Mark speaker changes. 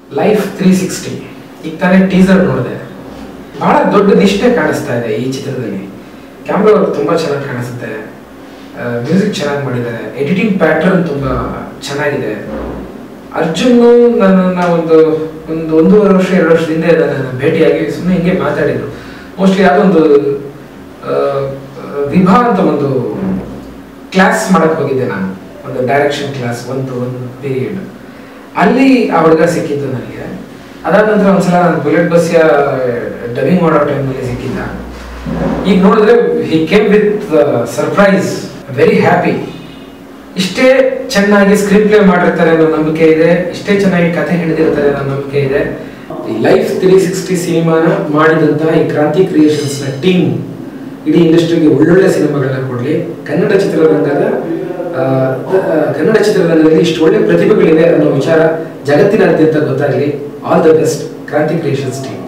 Speaker 1: life three sixty ಈಗ ತಾನೇ teaser ನೋಡಿದೆ ಬಹಳ ದೊಡ್ಡ ನಿಷ್ಠೆ ಕಾಣಿಸ್ತಾ ಇದೆ ಈ ಚಿತ್ರದಲ್ಲಿ ಕ್ಯಾಮ್ರಾ ವರ್ಕ್ ತುಂಬ ಚೆನ್ನಾಗಿ ಕಾಣಿಸುತ್ತೆ ಮ್ಯೂಸಿಕ್ ಚೆನ್ನಾಗಿ ಮಾಡಿದ್ದಾರೆ ಎಡಿಟಿಂಗ್ ಪ್ಯಾಟರ್ನ್ ತುಂಬ ಚೆನ್ನಾಗಿದೆ ಅರ್ಜುನ್ ನನ್ನನ್ನ ಒಂದು ಒಂದು ಒಂದೂವರೆ ವರ್ಷ ಎರಡು ವರ್ಷದಿಂದ ನನ್ನ ಭೇಟಿಯಾಗಿ ಸುಮ್ಮನೆ ಹಿಂಗೆ ಮಾತಾಡಿದ್ರು ಮೋಸ್ಟ್ಲಿ ಯಾವುದೋ ಒಂದು ಆ, ವಿಭಾ ಅಂತ ಒಂದು ಕ್ಲಾಸ್ ಮಾಡಕ್ ಹೋಗಿದ್ದೆ ನಾನು ಒಂದು ಡೈರೆಕ್ಷನ್ ಕ್ಲಾಸ್ ಒಂದು ಒಂದು ಪೀರಿಯಡ್ ಅಲ್ಲಿ ಆ ಹುಡುಗ ಸಿಕ್ಕಿದ್ದು ನನಗೆ ಅದಾದ ನಂತರ ಒಂದ್ಸಲ ನಾನು ಬುಲೆಟ್ ಬಸ್ಯ ಡಬಿಂಗ್ ಮಾಡೋ ಟೈಮಲ್ಲಿ ಸಿಕ್ಕಿದ್ದ ಈಗ ನೋಡಿದ್ರೆ he came with surprise very happy ಇಷ್ಟೇ ಚೆನ್ನಾಗಿ ಸ್ಕ್ರೀನ್ ಪ್ಲೇ ಮಾಡಿರ್ತಾರೆ ಅನ್ನೋ ನಂಬಿಕೆ ಇದೆ ಇಷ್ಟೇ ಚೆನ್ನಾಗಿ ಕಥೆ ಹಿಡಿದಿರ್ತಾರೆ ಅನ್ನೋ ನಂಬಿಕೆ ಇದೆ ಈ ಲೈಫ್ ತ್ರೀ ಸಿಕ್ಸ್ಟಿ ಸಿನಿಮಾನ ಮಾಡಿದಂತಹ ಈ ಕ್ರಾಂತಿ ಕ್ರಿಯೇಷನ್ಸ್ ನ ಟೀಮ್ ಇಡೀ ಇಂಡಸ್ಟ್ರಿಗೆ ಒಳ್ಳೊಳ್ಳೆ ಸಿನಿಮಾಗಳನ್ನ ಕೊಡಲಿ ಕನ್ನಡ ಚಿತ್ರರಂಗದ ಆ, ಆ, ಕನ್ನಡ ಚಿತ್ರರಂಗದಲ್ಲಿ ಇಷ್ಟು ಒಳ್ಳೆ ಪ್ರತಿಭೆಗಳಿವೆ ಅನ್ನೋ ವಿಚಾರ ಜಗತ್ತಿನಾದ್ಯಂತ ಗೊತ್ತಾಗಲಿ all the best Kranti creations team